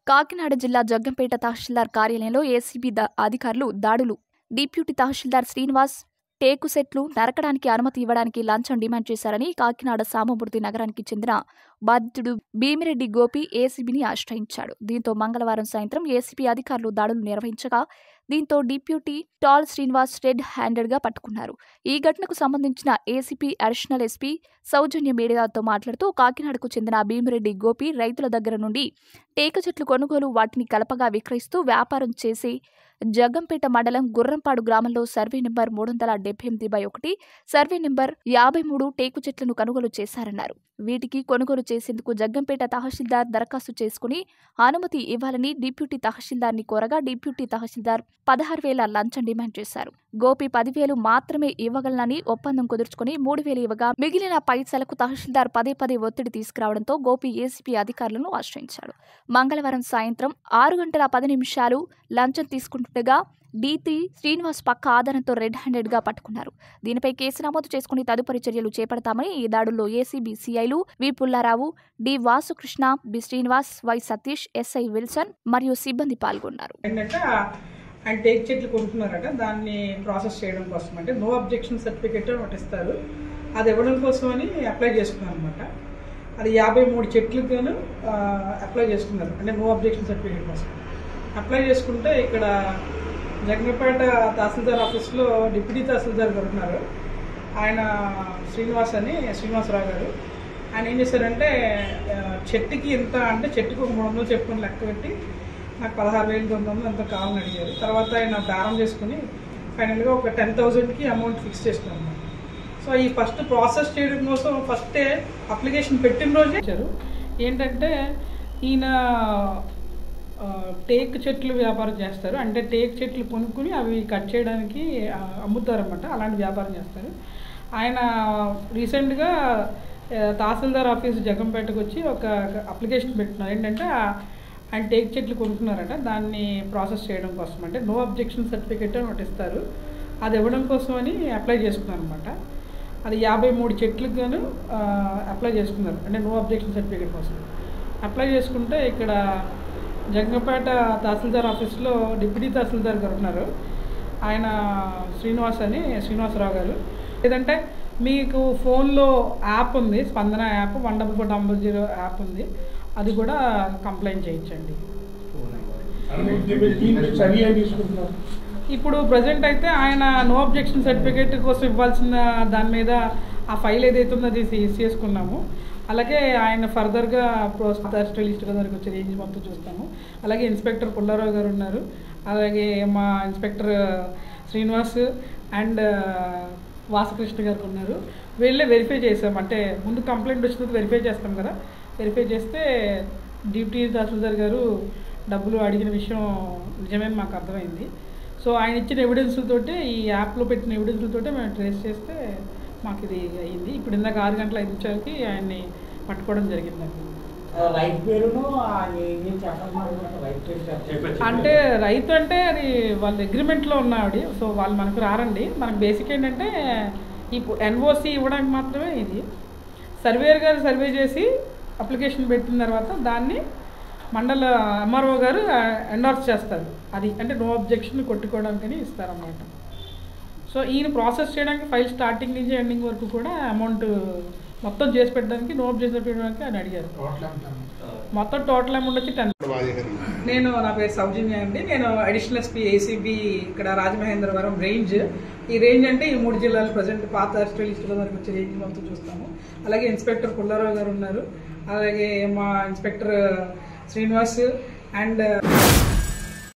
కాకినాడ జిల్లా జగ్గంపేట తహసీల్దార్ కార్యాలయంలో ACB the- అధికారులు దాడులు డిప్యూటీ తహసీల్దార్ శ్రీనివాస్ టేకు సెట్లు నరకడానికి అనుమతి ఇవ్వడానికి లంచం డిమాండ్ చేశారని కాకినాడ సామమూర్తి నగరానికి చెందిన బాధితుడు భీమిరెడ్డి గోపి ఏసీబీని ఆశ్రయించాడు దీంతో మంగళవారం సాయంత్రం ఏసీబీ అధికారులు దాడులు నిర్వహించగా దీంతో డిప్యూటీ టాల్ శ్రీనివాస్ రెడ్ హ్యాండెడ్ గా పట్టుకున్నారు ఈ ఘటనకు సంబంధించిన ఏసీపీ అడిషనల్ ఎస్పీ సౌజన్య మీడియాతో మాట్లాడుతూ కాకినాడకు చెందిన భీమిరెడ్డి గోపి రైతుల దగ్గర నుండి టేక చెట్లు కొనుగోలు వాటిని కలపగా విక్రయిస్తూ వ్యాపారం చేసి జగ్గంపేట మండలం గుర్రంపాడు గ్రామంలో సర్వే నెంబర్ మూడు వందల డెబ్బై ఎనిమిది బై ఒకటి సర్వే నెంబర్ యాభై మూడు టేకు చెట్లను కొనుగోలు చేశారన్నారు వీటికి కొనుగోలు చేసేందుకు జగ్గంపేట తహసీల్దార్ దరఖాస్తు చేసుకుని అనుమతి ఇవ్వాలని డిప్యూటీ తహసీల్దార్ని కోరగా డిప్యూటీ తహసీల్దార్ పదహారు వేల లంచం డిమాండ్ చేశారు గోపి పదివేలు మాత్రమే ఇవ్వగలనని ఒప్పందం కుదుర్చుకుని మూడు వేలు ఇవ్వగా మిగిలిన పైసలకు తహసీల్దార్ పదే పదే ఒత్తిడి తీసుకురావడంతో గోపి ఏసీపీ అధికారులను ఆశ్రయించాడు మంగళవారం సాయంత్రం ఆరు గంటల పది నిమిషాలు లంచం తీసుకుంటుండగా డి త్రీ శ్రీనివాస్ పక్క ఆధారంతో రెడ్ హ్యాండెడ్ గా పట్టుకున్నారు దీనిపై కేసు నమోదు చేసుకుని తదుపరి చర్యలు చేపడతామని ఈ దాడుల్లో ఏసీబీ సీఐలు V Pullarao D Vasukrishna B Srinivas Y Satish SI Wilson మరియు సిబ్బంది పాల్గొన్నారు ఏంటంటే ఆయన టేక్ చెట్లు కొంటున్నారట దాన్ని ప్రాసెస్ చేయడం కోసం అంటే నో అబ్జెక్షన్ సర్టిఫికేట్ అని ఒకటి ఇస్తారు అది ఇవ్వడం కోసం అని అప్లై చేసుకున్నాను అనమాట అది యాభై మూడు చెట్లకు అప్లై చేసుకున్నారు అంటే నో అబ్జెక్షన్ సర్టిఫికేట్ కోసం అప్లై చేసుకుంటే ఇక్కడ జగన్పేట తహసీల్దార్ ఆఫీస్లో డిప్యూటీ తహసీల్దార్ గారు ఉన్నారు ఆయన శ్రీనివాస్ అని శ్రీనివాసరావు గారు ఆయన ఏం చేశారంటే ఆ, చెట్టుకి ఎంత అంటే చెట్టుకి ఒక మూడు వందలు చెప్పుకొని లెక్క పెట్టి నాకు పదహారు వేలు తొమ్మిది వందలు అంత కావాలని అడిగారు తర్వాత ఆయన బేరం చేసుకుని ఫైనల్గా ఒక టెన్ థౌజండ్కి అమౌంట్ ఫిక్స్ చేసినాం అన్నమాట సో ఈ ఫస్ట్ ప్రాసెస్ చేయడం కోసం ఫస్టే అప్లికేషన్ పెట్టిన రోజే ఇచ్చారు ఏంటంటే ఈయన ఆ, టేక్ చెట్లు వ్యాపారం చేస్తారు అంటే టేక్ చెట్లు కొనుక్కుని అవి కట్ చేయడానికి ఆ, అమ్ముతారన్నమాట అలాంటి వ్యాపారం చేస్తారు ఆయన రీసెంట్గా ఆ, తహసీల్దార్ ఆఫీస్ జగంపేటకు వచ్చి ఒక అప్లికేషన్ పెట్టినారు ఏంటంటే ఆ- ఆయన టేక్ చెట్లు కొనుక్కున్నారట దాన్ని ప్రాసెస్ చేయడం కోసం అంటే నో అబ్జెక్షన్ సర్టిఫికేట్ అని ఒకటి ఇస్తారు అది ఇవ్వడం కోసం అని అప్లై చేసుకున్నారు అనమాట అది యాభై మూడు చెట్లకు గాను ఆ, అప్లై చేసుకున్నారు అంటే నో అబ్జెక్షన్ సర్టిఫికేట్ కోసం అప్లై చేసుకుంటే ఇక్కడ జగంపేట తహసీల్దార్ ఆఫీస్లో డిప్యూటీ తహసీల్దార్ గారు ఉన్నారు ఆయన శ్రీనివాస్ అని శ్రీనివాసరావు గారు లేదంటే మీకు ఫోన్లో యాప్ ఉంది Spandana app one double four double zero app ఉంది అది కూడా కంప్లైంట్ చేయించండి చర్య తీసుకుంటున్నారు ఇప్పుడు ప్రజెంట్ అయితే ఆయన నో అబ్జెక్షన్ సర్టిఫికేట్ కోసం ఇవ్వాల్సిన దాని మీద ఆ ఫైల్ ఏదైతే ఉందో అది సీజ్ చేసుకున్నాము అలాగే ఆయన ఫర్దర్గా ప్రోత్సాహ లిస్ట్ దగ్గరికి వచ్చే రేంజ్ మొత్తం చూస్తాము అలాగే ఇన్స్పెక్టర్ పుల్లారావు గారు ఉన్నారు అలాగే మా ఇన్స్పెక్టర్ శ్రీనివాస్ అండ్ వాసకృష్ణ గారు ఉన్నారు వీళ్ళే వెరిఫై చేసాం అంటే ముందు కంప్లైంట్ వచ్చినప్పుడు వెరిఫై చేస్తాం కదా వెరిఫై చేస్తే డిప్యూటీ తహసీల్దార్ గారు డబ్బులు అడిగిన విషయం నిజమేని మాకు అర్థమైంది సో ఆయన ఇచ్చిన ఎవిడెన్స్లతోటి ఈ యాప్లో పెట్టిన ఎవిడెన్స్లతోటి మేము ట్రేస్ చేస్తే మాకు ఇది అయ్యింది ఇప్పుడు ఇందాక ఆరు గంటల ఐదు నిమిషాలకి ఆయన్ని పట్టుకోవడం జరిగిందండి రైతు పేరును ఆయన ఏం చెప్పమన్నారు రైతు పేరు చెప్పండి అంటే రైతు అంటే అది వాళ్ళ అగ్రిమెంట్లో ఉన్న ఆవిడ సో వాళ్ళు మనకు రారండి మనకు బేసిక్ ఏంటంటే ఈ ఎన్ఓసి ఇవ్వడానికి మాత్రమే ఇది సర్వేయర్ గారు సర్వే చేసి అప్లికేషన్ పెట్టిన తర్వాత దాన్ని మండల ఎంఆర్ఓ గారు ఎండార్స్ చేస్తారు అది అంటే నో అబ్జెక్షన్ కొట్టుకోవడానికని ఇస్తారన్నమాట సో ఈయన ప్రాసెస్ చేయడానికి ఫైల్ స్టార్టింగ్ నుంచి ఎండింగ్ వరకు కూడా అమౌంట్ మొత్తం చేసి పెట్టడానికి నో అబ్జెక్షన్ పెట్టడానికి ఆయన అడిగారు మొత్తం టోటల్ అమౌంట్ వచ్చి టెన్ నేను నా పేరు సౌజన్య అండి నేను అడిషనల్ ఎస్పీ ఏసీబీ ఇక్కడ రాజమహేంద్రవరం రేంజ్ ఈ రేంజ్ అంటే ఈ మూడు జిల్లాలు ప్రజెంట్ పాత అరెస్ట్ లిస్టులో వరకు వచ్చే రేంజ్ మొత్తం చూస్తాము అలాగే ఇన్స్పెక్టర్ పుల్లారావు గారు ఉన్నారు అలాగే మా ఇన్స్పెక్టర్ శ్రీనివాస్ అండ్